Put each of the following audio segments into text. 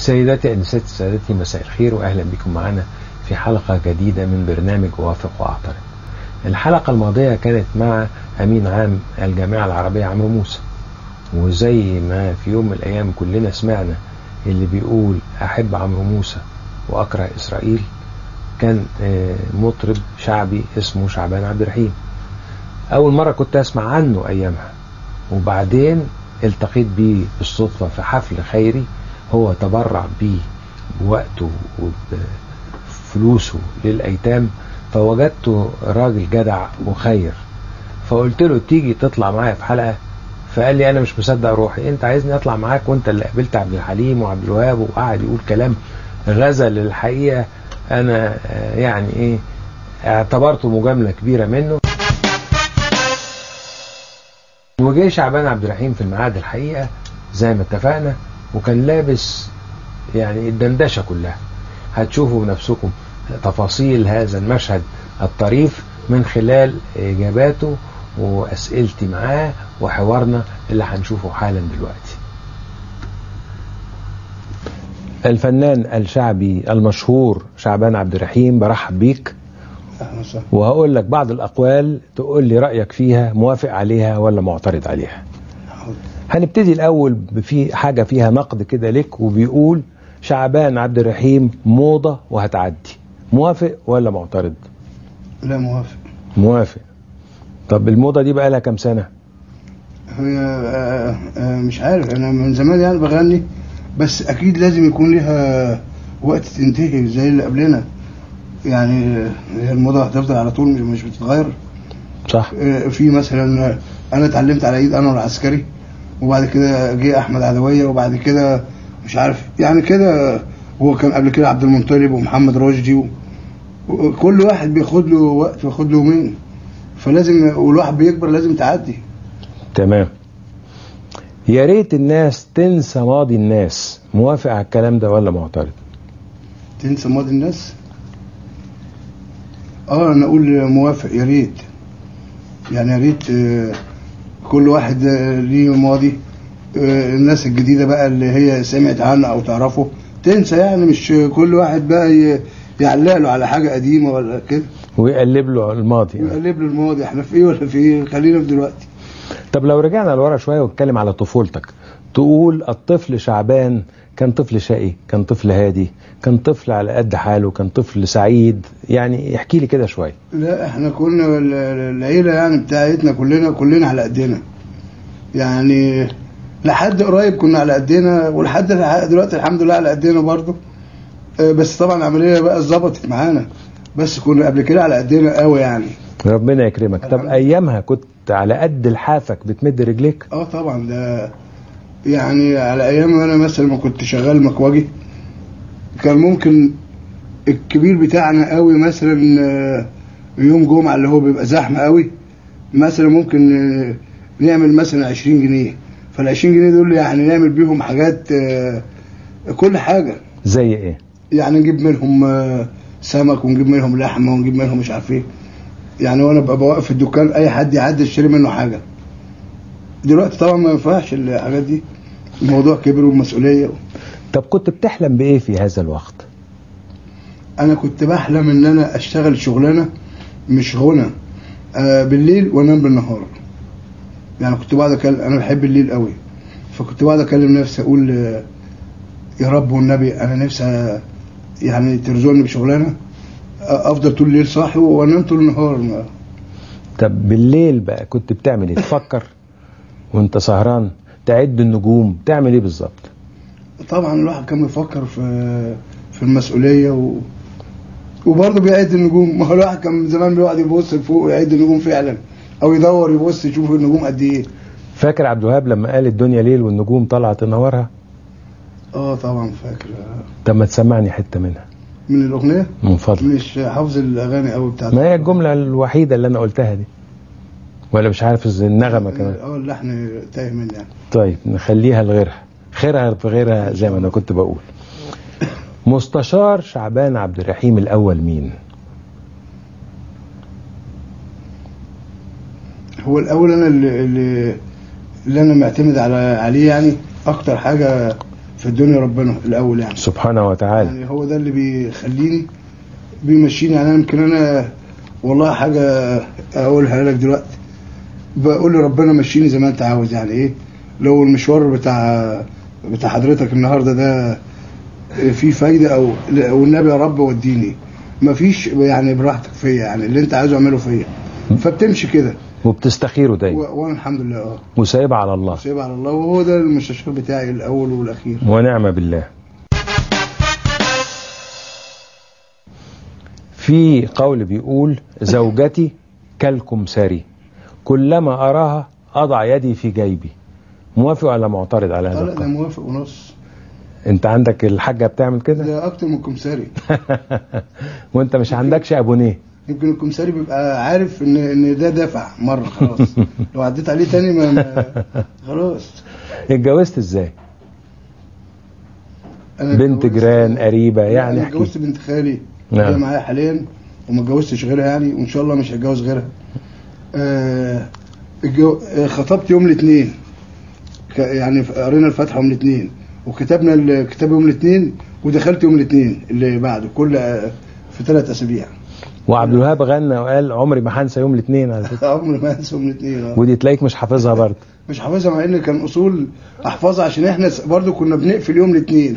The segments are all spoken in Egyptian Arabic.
سيداتي أنساتي سادتي مساء الخير وأهلا بكم معنا في حلقة جديدة من برنامج وافق وأعترض الحلقة الماضية كانت مع أمين عام الجامعة العربية عمرو موسى وزي ما في يوم من الأيام كلنا سمعنا اللي بيقول أحب عمرو موسى وأكره إسرائيل كان مطرب شعبي اسمه شعبان عبد الرحيم أول مرة كنت أسمع عنه أيامها وبعدين التقيت بيه بالصدفة في حفل خيري هو تبرع بيه بوقته وبفلوسه للأيتام فوجدته راجل جدع وخير فقلت له تيجي تطلع معايا في حلقة فقال لي أنا مش مصدق روحي أنت عايزني أطلع معاك وأنت اللي قابلت عبد الحليم وعبد الوهاب وقعد يقول كلام غزل الحقيقة أنا يعني إيه اعتبرته مجاملة كبيرة منه وجه شعبان عبد الرحيم في الميعاد الحقيقة زي ما اتفقنا وكان لابس يعني الدندشة كلها هتشوفوا بنفسكم تفاصيل هذا المشهد الطريف من خلال إجاباته وأسئلتي معاه وحوارنا اللي هنشوفه حالا دلوقتي الفنان الشعبي المشهور شعبان عبد الرحيم برحب بيك وهقول لك بعض الأقوال تقول لي رأيك فيها موافق عليها ولا معترض عليها هنبتدي الأول في حاجة فيها نقد كده لك وبيقول شعبان عبد الرحيم موضة وهتعدي موافق ولا معترض لا موافق موافق طب الموضة دي بقى لها كام سنة هي آه، آه، مش عارف انا من زمان يعني بغني بس اكيد لازم يكون ليها وقت تنتهي زي اللي قبلنا يعني آه، هي الموضة هتفضل على طول مش مش بتتغير صح آه، في مثلا آه، انا اتعلمت على ايد انور العسكري وبعد كده جه احمد عدويه وبعد كده مش عارف يعني كده هو كان قبل كده عبد المنطلب ومحمد رشدي و- وكل واحد بياخد له وقت وياخد له يومين فلازم والواحد بيكبر لازم تعدي تمام يا ريت الناس تنسى ماضي الناس موافق على الكلام ده ولا معترض تنسى ماضي الناس اه انا اقول موافق يا ريت يعني يا ريت آه، كل واحد آه، ليه ماضي آه، الناس الجديده بقى اللي هي سمعت عنه او تعرفه تنسى يعني مش كل واحد بقى ي- يعلق له على حاجه قديمه ولا كده ويقلب له الماضي يعني. يقلب له الماضي احنا في ايه ولا في ايه خلينا في دلوقتي طب لو رجعنا لورا شويه ونتكلم على طفولتك تقول الطفل شعبان كان طفل شقي كان طفل هادي كان طفل على قد حاله كان طفل سعيد يعني احكي لي كده شويه لا احنا كنا ال- ال- العيله يعني بتاعتنا كلنا كلنا على قدنا يعني لحد قريب كنا على قدنا ولحد دلوقتي الحمد لله على قدنا برضه آه، بس طبعا العمليه بقى ظبطت معانا بس كنا قبل كده على قدنا قوي يعني ربنا يكرمك طب الحمد. ايامها كنت على قد لحافك بتمد رجليك اه طبعا ده يعني على ايام انا مثلا ما كنت شغال مكواجي كان ممكن الكبير بتاعنا قوي مثلا آه، يوم جمعه اللي هو بيبقى زحمه قوي مثلا ممكن آه، نعمل مثلا 20 جنيه فال 20 جنيه دول يعني نعمل بيهم حاجات آه، كل حاجه زي ايه يعني نجيب منهم آه، سمك ونجيب منهم لحمه ونجيب منهم مش عارف ايه يعني وانا ببقى واقف في الدكان اي حد يعدي يشتري منه حاجه دلوقتي طبعا ما ينفعش الحاجات دي الموضوع كبر والمسؤوليه طب كنت بتحلم بايه في هذا الوقت انا كنت بحلم ان انا اشتغل شغلانه مش غنى آه بالليل وانام بالنهار يعني كنت بقعد اكلم انا بحب الليل قوي فكنت بقعد اكلم نفسي اقول آه، يا رب والنبي انا نفسي آه، يعني ترزقني بشغلانه آه، افضل طول الليل صاحي وانام طول النهار ما- طب بالليل بقى كنت بتعمل ايه تفكر وانت سهران تعد النجوم تعمل ايه بالظبط طبعا الواحد كان بيفكر في في المسؤوليه و وبرضه بيعد النجوم ما هو الواحد كان زمان بيقعد يبص لفوق ويعد النجوم فعلا او يدور يبص يشوف النجوم قد ايه فاكر عبد الوهاب لما قال الدنيا ليل والنجوم طلعت تنورها اه طبعا فاكر طب ما تسمعني حته منها من الاغنيه من فضلك مش حافظ الاغاني قوي بتاعت ما هي الجمله الوحيده اللي انا قلتها دي ولا مش عارف إز- النغمه كمان اه اللحن تايه مني يعني طيب نخليها لغيرها خيرها في غيرها زي ما انا كنت بقول مستشار شعبان عبد الرحيم الاول مين هو الاول انا اللي اللي, اللي انا معتمد على عليه يعني اكتر حاجه في الدنيا ربنا الاول يعني سبحانه وتعالى يعني هو ده اللي بيخليني بيمشيني يعني انا يمكن انا والله حاجه اقولها لك دلوقتي بقول لربنا مشيني زي ما انت عاوز يعني ايه لو المشوار بتاع بتاع حضرتك النهارده ده فيه فايده او او النبي يا رب وديني مفيش يعني براحتك فيا يعني اللي انت عايزه اعمله فيا فبتمشي كده وبتستخيره دايما و- وانا الحمد لله اه وسايبها على الله سيب على الله وهو ده المستشار بتاعي الاول والاخير ونعم بالله في قول بيقول زوجتي كالكمثري كلما أراها أضع يدي في جيبي موافق ولا معترض على هذا اه لا ده القول موافق ونص انت عندك الحاجة بتعمل كده ده اكتر من الكمساري وانت مش عندكش ابونيه يمكن الكمساري بيبقى عارف ان ان ده دافع مره خلاص لو عديت عليه تاني ما, ما خلاص اتجوزت ازاي أنا بنت اتجوزت- جيران قريبة لا، يعني انا احكي اتجوزت بنت خالي نعم. هي معايا حاليا وما اتجوزتش غيرها يعني وان شاء الله مش هتجوز غيرها آه الجو... آه، خطبت يوم الاثنين ك... يعني قرينا الفاتحه يوم الاثنين وكتبنا الكتاب يوم الاثنين ودخلت يوم الاثنين اللي بعده كل آه، في ثلاث اسابيع وعبد الوهاب غنى وقال عمري ما هنسى يوم الاثنين على فكره عمري ما انسى يوم الاثنين آه. ودي تلاقيك مش حافظها برضه مش حافظها مع ان كان اصول احفظها عشان احنا س- برضو كنا بنقفل يوم الاثنين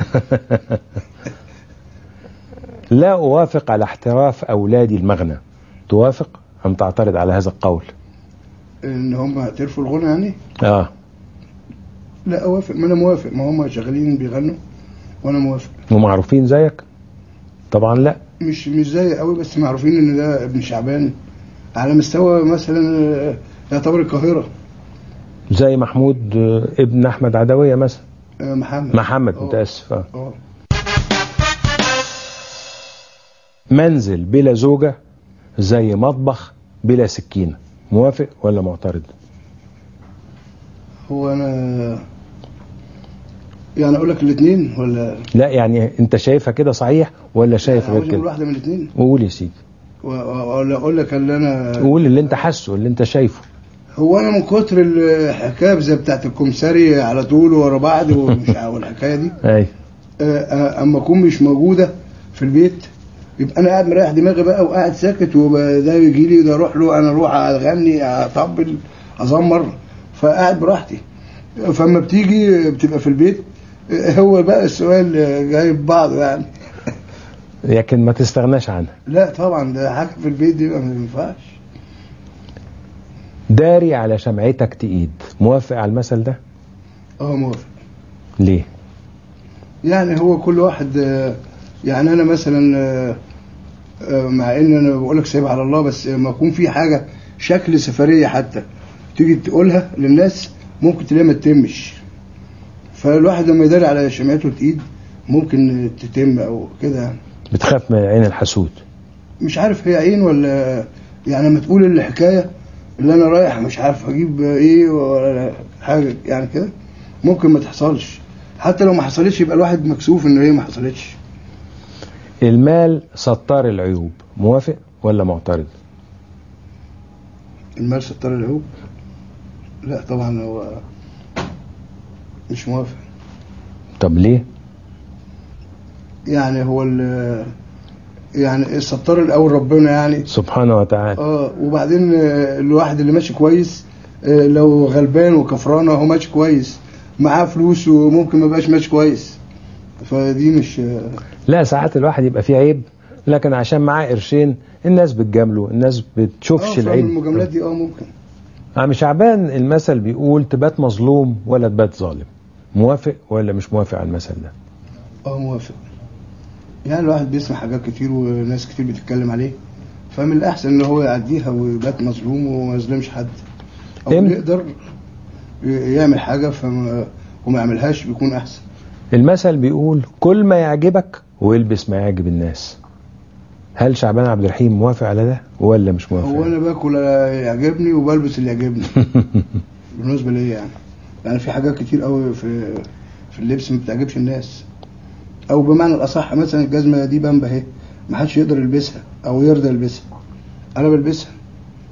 لا اوافق على احتراف اولادي المغنى توافق ام تعترض على هذا القول ان هم اعترفوا الغنى يعني اه لا اوافق ما انا موافق ما هم شغالين بيغنوا وانا موافق ومعروفين زيك طبعا لا مش مش زي قوي بس معروفين ان ده ابن شعبان على مستوى مثلا آه، يعتبر القاهره زي محمود آه، ابن احمد عدويه مثلا آه، محمد محمد آه. متاسف آه. اه منزل بلا زوجه زي مطبخ بلا سكينه موافق ولا معترض هو انا يعني اقول لك الاثنين ولا لا يعني انت شايفها كده صحيح ولا شايف عاوز غير اقول كده واحده من الاثنين قول يا سيدي ولا اقول لك اللي انا قول اللي انت حاسه اللي انت شايفه هو انا من كتر الحكايه زي بتاعت الكمساري على طول ورا بعض ومش عارف الحكايه دي اي آه، آه، اما اكون مش موجوده في البيت يبقى انا قاعد مريح دماغي بقى وقاعد ساكت وده يجي لي وده اروح له انا اروح اغني اطبل ازمر فقاعد براحتي فاما بتيجي بتبقى في البيت آه، هو بقى السؤال جايب بعضه يعني لكن ما تستغناش عنها لا طبعا ده حاجه في البيت دي ما ينفعش داري على شمعتك تقيد موافق على المثل ده اه موافق ليه يعني هو كل واحد آه، يعني انا مثلا آه، آه، مع ان انا بقول لك سايبها على الله بس لما يكون في حاجه شكل سفريه حتى تيجي تقولها للناس ممكن تلاقيها ما تتمش فالواحد لما يداري على شمعته تقيد ممكن تتم او كده يعني. بتخاف من عين الحسود مش عارف هي عين ولا يعني لما تقول الحكايه اللي انا رايح مش عارف اجيب ايه ولا حاجه يعني كده ممكن ما تحصلش حتى لو ما حصلتش يبقى الواحد مكسوف ان هي ما حصلتش المال ستار العيوب موافق ولا معترض المال ستار العيوب لا طبعا هو مش موافق طب ليه يعني هو ال يعني الستار الاول ربنا يعني سبحانه وتعالى اه وبعدين آه، الواحد اللي ماشي كويس آه، لو غلبان وكفران هو ماشي كويس معاه فلوس وممكن ما يبقاش ماشي كويس فدي مش آه، لا ساعات الواحد يبقى فيه عيب لكن عشان معاه قرشين الناس بتجامله الناس بتشوفش اه فاهم العيب المجاملات دي اه ممكن عم شعبان المثل بيقول تبات مظلوم ولا تبات ظالم موافق ولا مش موافق على المثل ده اه موافق يعني الواحد بيسمع حاجات كتير وناس كتير بتتكلم عليه فمن الاحسن ان هو يعديها ويبات مظلوم وما يظلمش حد او إم- يقدر يعمل حاجه فما وما يعملهاش بيكون احسن المثل بيقول كل ما يعجبك والبس ما يعجب الناس هل شعبان عبد الرحيم موافق على ده ولا مش موافق هو انا باكل اللي يعجبني وبلبس اللي يعجبني بالنسبه ليا يعني يعني في حاجات كتير قوي في في اللبس ما بتعجبش الناس او بمعنى الاصح مثلا الجزمه دي بامبا اهي ما حدش يقدر يلبسها او يرضى يلبسها انا بلبسها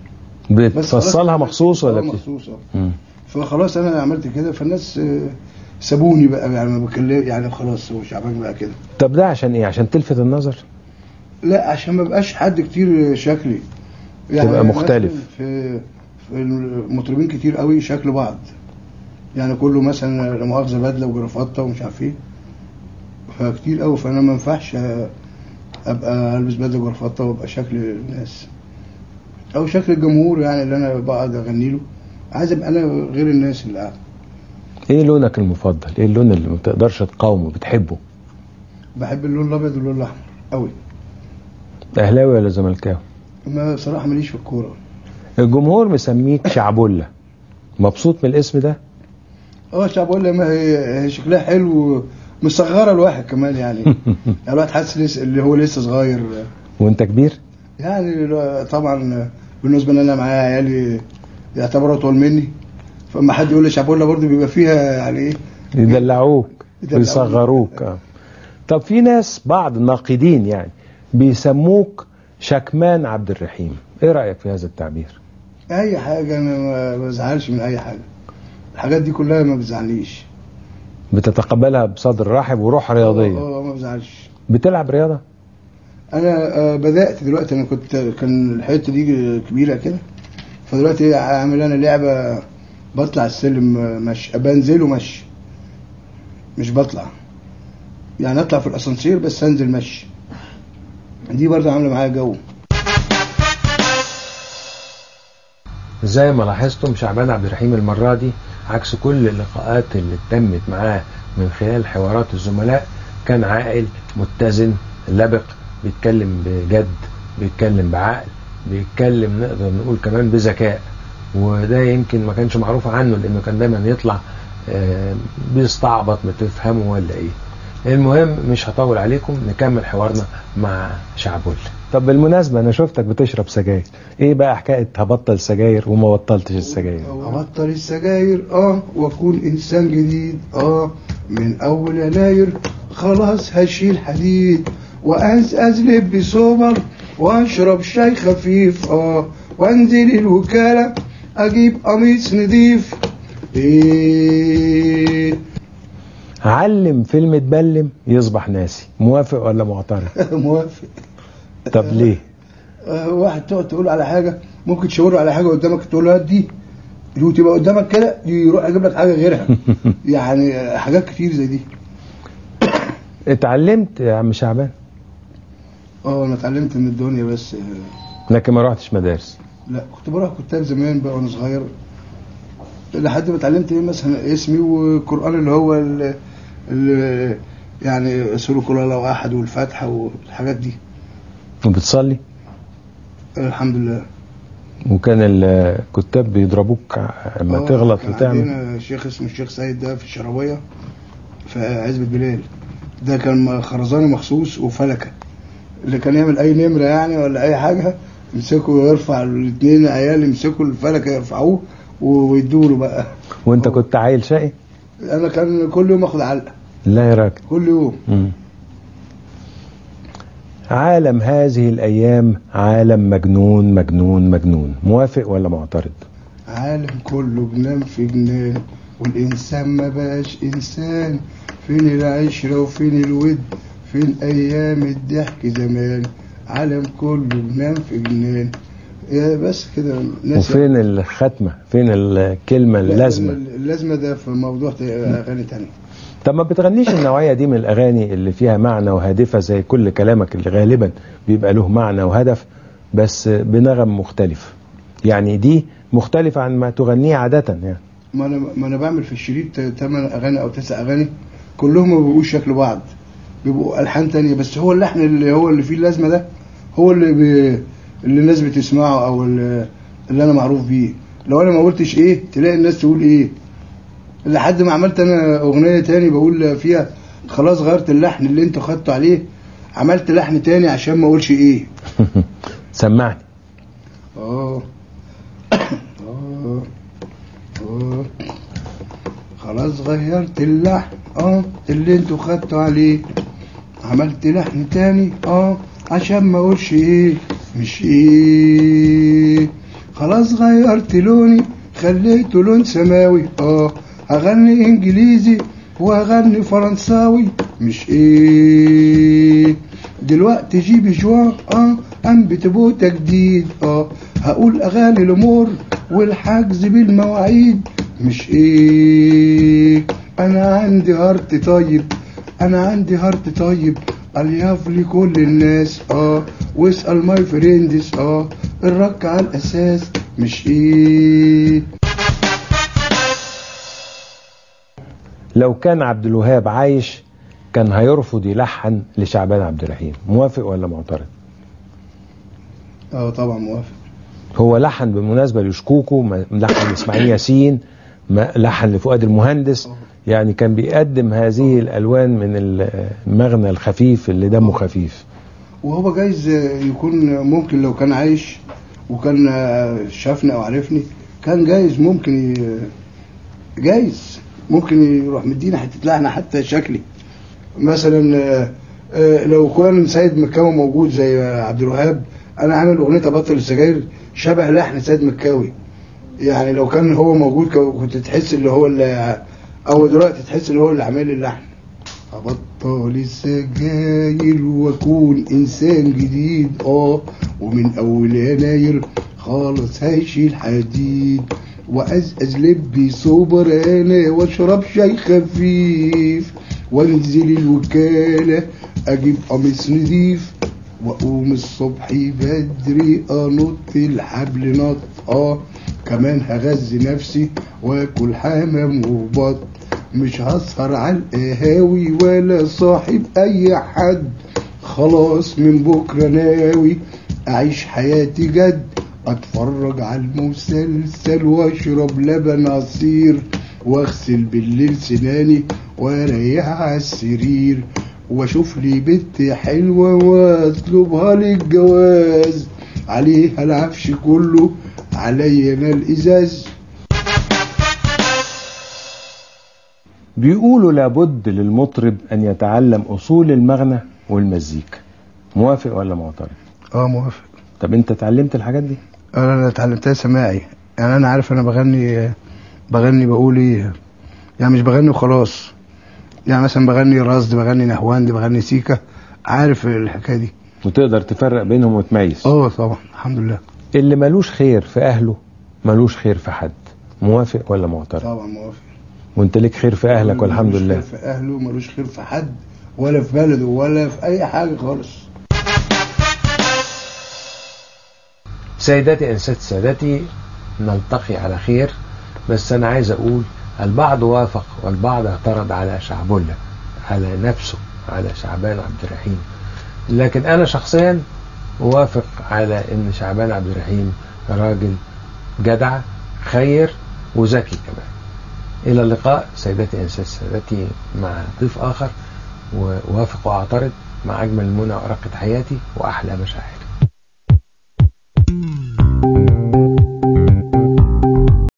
بس خلاص بتفصلها مخصوص ولا آه، بت... مخصوص آه. مم. فخلاص انا عملت كده فالناس آه، سابوني بقى يعني ما بكلم يعني خلاص هو شعبان بقى كده طب ده عشان ايه عشان تلفت النظر لا عشان ما بقاش حد كتير شكلي تبقى مختلف. مثلاً في في المطربين كتير قوي شكل بعض يعني كله مثلا لا مؤاخذه بدله وجرافطه ومش عارف ايه فكتير قوي فانا ما ينفعش ابقى البس بدله وجرافطه وابقى شكل الناس او شكل الجمهور يعني اللي انا بقعد اغني له عايز ابقى انا غير الناس اللي قاعده ايه لونك المفضل ايه اللون اللي ما تقدرش تقاومه بتحبه بحب اللون الابيض واللون الاحمر قوي اهلاوي ولا زملكاوي ما بصراحه ماليش في الكوره الجمهور مسميك شعبولة مبسوط من الاسم ده اه شعبولة ما هي هي شكلها حلو مصغره الواحد كمان يعني يعني الواحد حاسس لسه اللي هو لسه صغير وانت كبير يعني لا- طبعا بالنسبه ان انا معايا عيالي يعتبروا اطول مني فما حد يقول لي شعبولة برضه بيبقى فيها يعني ايه يدلعوك يدلعوك. ويصغروك اه طب في ناس بعض الناقدين يعني بيسموك شكمان عبد الرحيم ايه رايك في هذا التعبير اي حاجه انا ما بزعلش من اي حاجه الحاجات دي كلها ما بتزعلنيش بتتقبلها بصدر رحب وروح رياضيه اه آه، ما بزعلش بتلعب رياضه انا آه، بدات دلوقتي انا كنت كان الحته دي كبيره كده فدلوقتي عامل انا لعبه بطلع السلم آه، مشي بنزله مشي مش بطلع يعني اطلع في الاسانسير بس انزل مشي دي برضه عامله معايا جو زي ما لاحظتم شعبان عبد الرحيم المرة دي عكس كل اللقاءات اللي تمت معاه من خلال حوارات الزملاء كان عاقل متزن لبق بيتكلم بجد بيتكلم بعقل بيتكلم نقدر نقول كمان بذكاء وده يمكن ما كانش معروف عنه لانه كان دايما يطلع آه، بيستعبط ما تفهمه ولا ايه المهم مش هطول عليكم نكمل حوارنا مع شعبول طب بالمناسبة أنا شفتك بتشرب سجاير إيه بقى حكاية هبطل سجاير وما بطلتش السجاير ابطل السجاير اه واكون انسان جديد اه من اول يناير خلاص هشيل حديد وازقز لب سوبر واشرب شاي خفيف اه وانزل الوكالة اجيب قميص نضيف ايه علم فيلم اتبلم يصبح ناسي موافق ولا معترض موافق طب ليه آه، واحد تقعد تقول على حاجة ممكن تشاور على حاجة قدامك تقول له هات دي وتبقى قدامك كده يروح يجيب لك حاجة غيرها يعني آه، حاجات كتير زي دي اتعلمت يا عم شعبان اه انا اتعلمت من الدنيا بس آه، لكن ما رحتش مدارس لا كنت بروح كتاب زمان بقى وانا صغير لحد ما اتعلمت ايه مثلا اسمي والقران اللي هو ال ال يعني سوره كل الله احد والفاتحه والحاجات دي وبتصلي الحمد لله وكان الكتاب بيضربوك لما آه، تغلط كان وتعمل عندنا شيخ اسمه الشيخ سيد ده في الشرابيه في عزبة بلال ده كان خرزاني مخصوص وفلكه اللي كان يعمل اي نمره يعني ولا اي حاجه يمسكوا ويرفع الاثنين عيال يمسكوا الفلكه يرفعوه ويدوا له بقى وانت كنت عيل شقي انا كان كل يوم اخد علقه لا يا راجل كل يوم مم. عالم هذه الأيام عالم مجنون مجنون مجنون موافق ولا معترض عالم كله جنان في جنان والإنسان ما بقاش إنسان فين العشرة وفين الود فين أيام الضحك زمان عالم كله جنان في جنان يا بس كده ناس وفين الختمة فين الكلمة لا، اللازمة اللازمة ده في موضوع أغاني تانية طب ما بتغنيش النوعية دي من الأغاني اللي فيها معنى وهادفة زي كل كلامك اللي غالبا بيبقى له معنى وهدف بس بنغم مختلف يعني دي مختلفة عن ما تغنيه عادة يعني ما أنا ما أنا بعمل في الشريط تمن أغاني أو تسع أغاني كلهم ما بيبقوش شكل بعض بيبقوا ألحان تانية بس هو اللحن اللي هو اللي فيه اللازمة ده هو اللي بي اللي الناس بتسمعه أو اللي, اللي أنا معروف بيه لو أنا ما قلتش إيه تلاقي الناس تقول إيه لحد ما عملت أنا أغنية تاني بقول فيها خلاص غيرت اللحن اللي أنتوا خدتوا عليه عملت لحن تاني عشان ما أقولش إيه سمعني اه اه اه خلاص غيرت اللحن اه اللي انتوا خدتوا عليه عملت لحن تاني اه عشان ما اقولش ايه مش ايه خلاص غيرت لوني خليته لون سماوي اه هغني انجليزي واغني فرنساوي مش ايه دلوقتي جيبي جوا اه ام بتبوتا جديد اه هقول اغاني الامور والحجز بالمواعيد مش ايه انا عندي هارت طيب انا عندي هارت طيب الياف لكل الناس اه واسال ماي فريندز اه الرك على الاساس مش ايه لو كان عبد الوهاب عايش كان هيرفض يلحن لشعبان عبد الرحيم موافق ولا معترض اه طبعا موافق هو لحن بالمناسبة لشكوكو ما- لحن لإسماعيل ياسين ما- لحن لفؤاد المهندس يعني كان بيقدم هذه الألوان من المغنى الخفيف اللي دمه خفيف وهو جايز يكون ممكن لو كان عايش وكان شافني او عرفني كان جايز ممكن ي... جايز ممكن يروح مدينا حته لحنه حتى شكلي مثلا آه، آه، لو كان سيد مكاوي موجود زي عبد الوهاب انا عامل اغنيه ابطل السجاير شبه لحن سيد مكاوي يعني لو كان هو موجود كو- كنت تحس اللي هو اللي او دلوقتي تحس اللي هو اللي عامل لي اللحن أبطل السجاير وأكون إنسان جديد آه ومن أول يناير خالص هيشيل حديد وأزأز لبي سوبر أنا وأشرب شاي خفيف وأنزل الوكالة أجيب قميص نضيف وأقوم الصبح بدري أنط الحبل نط آه كمان هغذي نفسي وآكل حمام وبط مش هسهر على القهاوي ولا صاحب اي حد خلاص من بكره ناوي اعيش حياتي جد اتفرج على المسلسل واشرب لبن عصير واغسل بالليل سناني واريح على السرير واشوف لي بنت حلوه واطلبها للجواز عليها العفش كله عليا انا الازاز بيقولوا لابد للمطرب أن يتعلم أصول المغنى والمزيكا موافق ولا معترض اه موافق طب أنت اتعلمت الحاجات دي انا أنا اتعلمتها سماعي يعني انا عارف انا بغني بغني بقول ايه يعني مش بغني وخلاص يعني مثلا بغني رصد بغني نهواند بغني سيكا عارف الحكايه دي وتقدر تفرق بينهم وتميز اه طبعا الحمد لله اللي ملوش خير في أهله ملوش خير في حد موافق ولا معترض طبعا موافق وانت ليك خير في أهلك والحمد ملوش لله خير في اهله ملوش خير في حد ولا في بلده ولا في اي حاجه خالص سيداتي أنسات سادتي نلتقي على خير بس أنا عايز أقول البعض وافق والبعض اعترض على شعبولة على نفسه على شعبان عبد الرحيم لكن أنا شخصيا وافق على أن شعبان عبد الرحيم راجل جدع خير وذكي كمان إلى اللقاء سيداتي أنسات سادتي مع ضيف آخر ووافق وأعترض مع أجمل المنى وأرقة حياتي وأحلى مشاعر